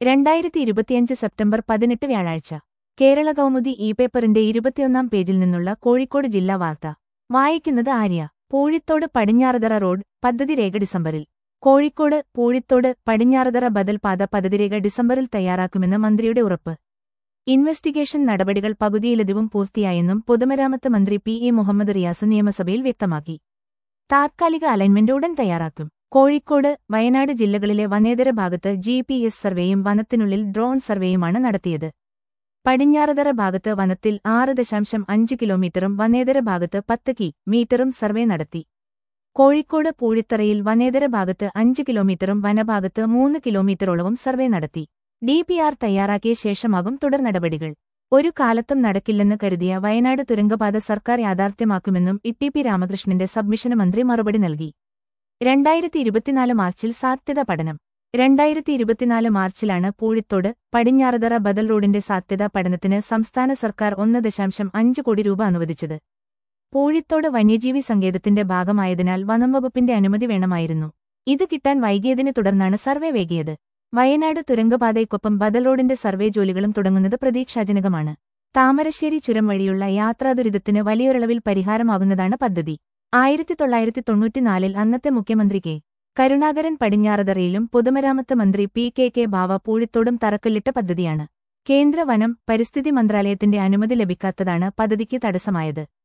രണ്ടായിരത്തി ഇരുപത്തിയഞ്ച് സെപ്റ്റംബർ പതിനെട്ട് വ്യാഴാഴ്ച കേരള കൗമുദി ഇ പേപ്പറിന്റെ ഇരുപത്തിയൊന്നാം പേജിൽ നിന്നുള്ള കോഴിക്കോട് ജില്ലാ വാർത്ത വായിക്കുന്നത് ആര്യ പൂഴിത്തോട് പടിഞ്ഞാറതറ റോഡ് പദ്ധതിരേഖ ഡിസംബറിൽ കോഴിക്കോട് പൂഴിത്തോട് പടിഞ്ഞാറതറ ബദൽ പാത പദ്ധതിരേഖ ഡിസംബറിൽ തയ്യാറാക്കുമെന്ന് മന്ത്രിയുടെ ഉറപ്പ് ഇൻവെസ്റ്റിഗേഷൻ നടപടികൾ പകുതിയിലധികം പൂർത്തിയായെന്നും പൊതുമരാമത്ത് മന്ത്രി പി എ മുഹമ്മദ് റിയാസ് നിയമസഭയിൽ വ്യക്തമാക്കി താത്കാലിക അലൈൻമെന്റ് ഉടൻ തയ്യാറാക്കും കോഴിക്കോട് വയനാട് ജില്ലകളിലെ വനേതര ഭാഗത്ത് ജി പി എസ് സർവേയും വനത്തിനുള്ളിൽ ഡ്രോൺ സർവേയുമാണ് നടത്തിയത് പടിഞ്ഞാറതറ ഭാഗത്ത് വനത്തിൽ ആറ് ദശാംശം അഞ്ച് കിലോമീറ്ററും വനേതര ഭാഗത്ത് പത്ത് കി മീറ്ററും സർവേ നടത്തി കോഴിക്കോട് പൂഴിത്തറയിൽ വനേതര ഭാഗത്ത് അഞ്ച് കിലോമീറ്ററും വനഭാഗത്ത് മൂന്ന് കിലോമീറ്ററോളവും സർവേ നടത്തി ഡി പി ആർ തയ്യാറാക്കിയ ശേഷമാകും തുടർ നടപടികൾ ഒരു കാലത്തും നടക്കില്ലെന്ന് കരുതിയ വയനാട് തുരങ്കപാത സർക്കാർ യാഥാർത്ഥ്യമാക്കുമെന്നും ഇ പി രാമകൃഷ്ണന്റെ സബ്മിഷന് മന്ത്രി മറുപടി നൽകി രണ്ടായിരത്തി ഇരുപത്തിനാല് മാർച്ചിൽ സാധ്യത പഠനം രണ്ടായിരത്തി ഇരുപത്തിനാല് മാർച്ചിലാണ് പൂഴിത്തോട് പടിഞ്ഞാറതറ ബദൽ റോഡിന്റെ സാധ്യതാ പഠനത്തിന് സംസ്ഥാന സർക്കാർ ഒന്ന് ദശാംശം അഞ്ച് കോടി രൂപ അനുവദിച്ചത് പൂഴിത്തോട് വന്യജീവി സങ്കേതത്തിന്റെ ഭാഗമായതിനാൽ വനംവകുപ്പിന്റെ അനുമതി വേണമായിരുന്നു ഇത് കിട്ടാൻ വൈകിയതിനെ തുടർന്നാണ് സർവേ വേകിയത് വയനാട് തുരങ്കപാതയ്ക്കൊപ്പം ബദൽ റോഡിന്റെ സർവേ ജോലികളും തുടങ്ങുന്നത് പ്രതീക്ഷാജനകമാണ് താമരശ്ശേരി ചുരം വഴിയുള്ള യാത്രാദുരിതത്തിന് വലിയൊരളവിൽ പരിഹാരമാകുന്നതാണ് പദ്ധതി ആയിരത്തി തൊള്ളായിരത്തി തൊണ്ണൂറ്റിനാലിൽ അന്നത്തെ മുഖ്യമന്ത്രി കെ കരുണാകരൻ പടിഞ്ഞാറതറയിലും പൊതുമരാമത്ത് മന്ത്രി പി കെ കെ ബാവ പൂഴിത്തോടും തറക്കല്ലിട്ട പദ്ധതിയാണ് കേന്ദ്ര വനം പരിസ്ഥിതി മന്ത്രാലയത്തിന്റെ അനുമതി ലഭിക്കാത്തതാണ് പദ്ധതിക്ക് തടസ്സമായത്